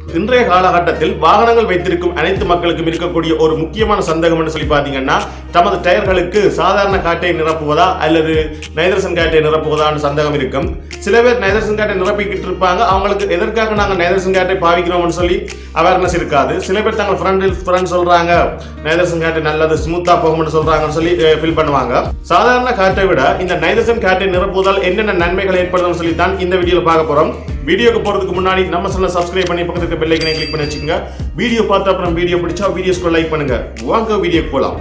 இன்றைய காலகட்டத்தில் வாகனங்கள் வைத்திருக்கும் அனைத்து மக்களுக்கும் இருக்கக்கூடிய ஒரு முக்கியமான சந்தேகம் என்று சொல்லி பார்த்தீங்கன்னா தமது டயர்களுக்கு சாதாரண காற்றை நிரப்புவதா அல்லது நைதரசன் காற்றை நிரப்புவதான்னு சந்தேகம் இருக்கும் சில பேர் நைதரசன் காற்றை நிரப்பிக்கிட்டு இருப்பாங்க அவங்களுக்கு எதற்காக நாங்கள் நைதரசன் காற்றை பாவிக்கிறோம்னு சொல்லி அவேர்னஸ் இருக்காது சில பேர் தங்கள் ஃப்ரெண்டில் ஃப்ரெண்ட் சொல்றாங்க நைதரசன் காற்று நல்லது ஸ்மூத்தா போகும்னு சொல்றாங்கன்னு சொல்லி ஃபீல் பண்ணுவாங்க சாதாரண காற்றை விட இந்த நைதரசன் காற்றை நிரப்புவதால் என்னென்ன நன்மைகள் ஏற்படுதுன்னு சொல்லி தான் இந்த வீடியோல பார்க்க போறோம் வீடியோக்கு போறதுக்கு முன்னாடி நம்ம சேனலை சப்ஸ்கிரைப் பண்ணி பக்கத்துல இருக்க பெல் ஐக்கனை கிளிக் பண்ணி வச்சுக்கோங்க வீடியோ பார்த்த அப்புறம் வீடியோ பிடிச்சா வீடியோஸ்க்கு லைக் பண்ணுங்க வாங்க வீடியோ போலாம்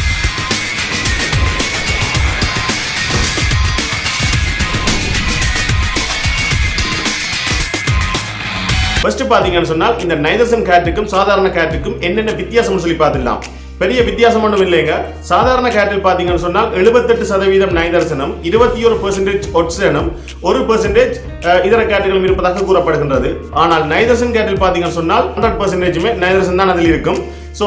ஃபர்ஸ்ட் பாத்தீங்கன்னு சொன்னால் இந்த நைதர்சன் கேட்டுக்கும் சாதாரண கேட்டுக்கும் என்னென்ன வித்தியாசம்னு சொல்லி பார்த்துடலாம் பெரிய வித்தியாசம் ஒன்றும் இல்லைங்க சாதாரண கேட்டில் பார்த்தீங்கன்னு சொன்னால் எழுபத்தெட்டு சதவீதம் நைதர்சனம் இருபத்தி ஒரு பெர்சன்டேஜ் ஒட்சனும் ஒரு பெர்சன்டேஜ் இதர கேட்டுகளும் இருப்பதாக கூறப்படுகின்றது ஆனால் நைதர்சன் கேட்டில் பார்த்தீங்கன்னு சொன்னால் ஹண்ட்ரட் பெர்சன்டேஜுமே நைதர்சன் தான் அதில் இருக்கும் ஸோ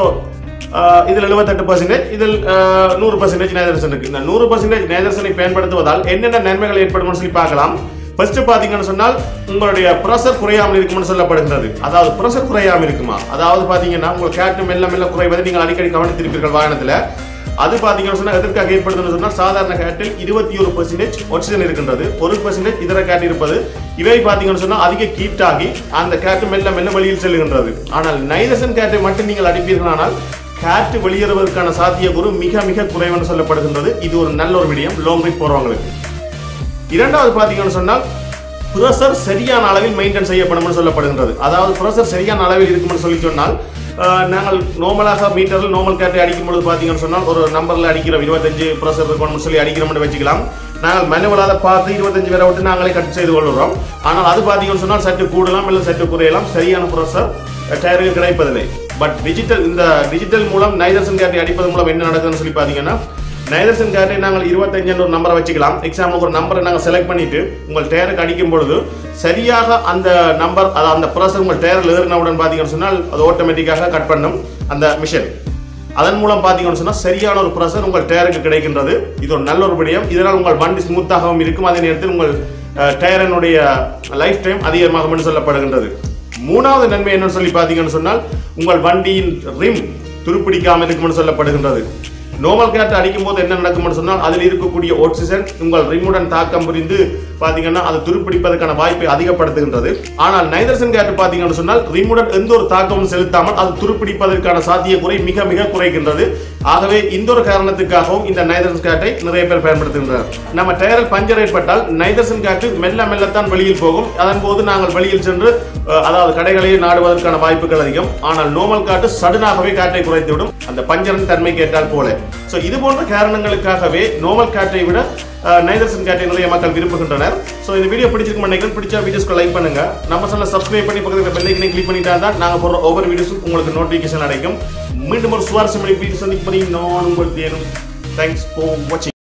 இதில் எழுபத்தெட்டு பர்சன்டேஜ் இதில் அஹ், நூறு பர்சன்டேஜ் நேதர்சன் இருக்கு இந்த நூறு பர்சன்டேஜ் நேதர்சனை பயன்படுத்துவதால் என்னென்ன நன்மைகள் ஏற்படும்னு சொல்லி பார்க்கலாம் ஃபர்ஸ்ட் பாத்தீங்கன்னு சொன்னால் உங்களுடைய ப்ரெஷர் குறையாமல் இருக்கும்னு சொல்லப்படுகிறது அதாவது ப்ரெஷர் குறையாமல் இருக்குமா அதாவது பாத்தீங்கன்னா உங்கள் கேட்டு மெல்ல மெல்ல குறைவதை நீங்கள் அடிக்கடி கவனித்திருப்பீர்கள் வாகனத்தில் அது பாத்தீங்கன்னு சொன்னா எதற்காக ஏற்படுதுன்னு சொன்னால் சாதாரண கேட்டில் இருபத்தி ஒரு பர்சன்டேஜ் ஆக்சிஜன் இருக்கின்றது ஒரு பர்சன்டேஜ் இதர கேட் இருப்பது இவை பாத்தீங்கன்னு சொன்னா அதிக கீட் ஆகி அந்த கேட்டு மெல்ல மெல்ல வெளியில் செல்கின்றது ஆனால் நைதசன் கேட்டை மட்டும் நீங்கள் அடிப்பீர்களானால் காற்று வெளியேறுவதற்கான சாத்தியக்கூறு மிக மிக குறைவென்று சொல்லப்படுகின்றது இது ஒரு நல்ல ஒரு விடயம் லாங் ட்ரிப் போறவங்களுக்கு இரண்டாவது பாத்தீங்கன்னு சொன்னால் ப்ரெஷர் சரியான அளவில் மெயின்டைன் செய்யப்படும்னு சொல்லப்படுகின்றது அதாவது ப்ரெஷர் சரியான அளவில் இருக்கும்னு சொல்லி சொன்னால் அஹ், நாங்கள் நார்மலாக மீட்டரில் நார்மல் கேட்டை அடிக்கும் பொழுது பார்த்தீங்கன்னு சொன்னால் ஒரு நம்பரில் அடிக்கிறோம் இருபத்தஞ்சு ப்ரெஷர் இருக்கணும்னு சொல்லி அடிக்கிறோம்னு வச்சுக்கலாம் நாங்கள் மேனுவலாக பார்த்து இருபத்தஞ்சு பேரை விட்டு நாங்களே கட் செய்து கொள்கிறோம் ஆனால் அது பார்த்தீங்கன்னு சொன்னால் சற்று கூடலாம் இல்லை சற்று குறையலாம் சரியான ப்ரெஷர் டயருக்கு கிடைப்பதில்லை பட் டிஜிட்டல் இந்த டிஜிட்டல் மூலம் நைதர்சன் கேட்டை அடிப்பதன் மூலம் என்ன நடக்குதுன்னு சொல்லி பார்த்தீங்கன்னா நைதர்சன் கார்டை நாங்கள் இருபத்தஞ்சுன்னு ஒரு நம்பரை வச்சுக்கலாம் எக்ஸாம்பிளுக்கு ஒரு நம்பரை நாங்கள் செலக்ட் பண்ணிட்டு உங்கள் டயருக்கு அடிக்கும் பொழுது சரியாக அந்த நம்பர் அது அந்த ப்ரெஷர் உங்கள் டயரில் ஏறினவுடன் பார்த்தீங்கன்னு சொன்னால் அது ஆட்டோமேட்டிக்காக கட் பண்ணும் அந்த மிஷின் அதன் மூலம் பார்த்தீங்கன்னு சொன்னால் சரியான ஒரு ப்ரெஷர் உங்கள் டயருக்கு கிடைக்கின்றது இது ஒரு நல்ல ஒரு விடயம் இதனால் உங்கள் வண்டி ஸ்மூத்தாகவும் இருக்கும் அதே நேரத்தில் உங்கள் டயரனுடைய லைஃப் டைம் அதிகமாகும் என்று சொல்லப்படுகின்றது மூணாவது நன்மை என்னன்னு சொல்லி பார்த்தீங்கன்னு சொன்னால் உங்கள் வண்டியின் ரிம் துருப்பிடிக்காமல் இருக்கும்னு சொல்லப்படுகின்றது நோமல் கேட் அடிக்கும் போது என்ன நடக்கும்னு சொன்னால் அதில் இருக்கக்கூடிய ஆக்சிஜன் உங்கள் ரிமுடன் தாக்கம் புரிந்து பாத்தீங்கன்னா அது துருப்பிடிப்பதற்கான வாய்ப்பை அதிகப்படுத்துகின்றது ஆனால் நைதர்சன் கேட் பாத்தீங்கன்னு சொன்னால் ரிமுடன் எந்த ஒரு தாக்கமும் செலுத்தாமல் அது துருப்பிடிப்பதற்கான சாத்தியக்குறை மிக மிக குறைகின்றது ஆகவே இந்த ஒரு காரணத்துக்காகவும் இந்த நைதர்சன் கேட்டை நிறைய பேர் பயன்படுத்துகின்றனர் நம்ம டயரில் பஞ்சர் ஏற்பட்டால் நைதர்சன் காற்று மெல்ல மெல்லத்தான் வெளியில் போகும் அதன் போது நாங்கள் வெளியில் சென்று அஹ், அதாவது கடைகளில் நாடுவதற்கான வாய்ப்புகள் அதிகம் ஆனால் நோமல் காற்று சடனாகவே காற்றை குறைத்துவிடும் அந்த பஞ்சரின் தன்மை கேட்டால் போல ஸோ இது போன்ற காரணங்களுக்காகவே நோமல் காற்றை விட நைதர்சன் காற்றை நிறைய மக்கள் விரும்புகின்றனர் ஸோ இந்த வீடியோ பிடிச்சிருக்கும் நினைக்கிறேன் பிடிச்சா வீடியோஸ்க்கு லைக் பண்ணுங்க நம்ம சேனல் சப்ஸ்கிரைப் பண்ணி பக்கத்தில் பெல் ஐக்கனை கிளிக் பண்ணிட்டா தான் நாங்கள் போடுற ஒவ்வொரு வீடியோஸும் உங்களுக்கு நோட்டிஃபிகேஷன் கிடைக்கும் மீண்டும் ஒரு சுவாரஸ்யமான வீடியோ சந்திப்பதை நான் உங்கள் தேனும் தேங்க்ஸ் ஃபார் வாட்சிங்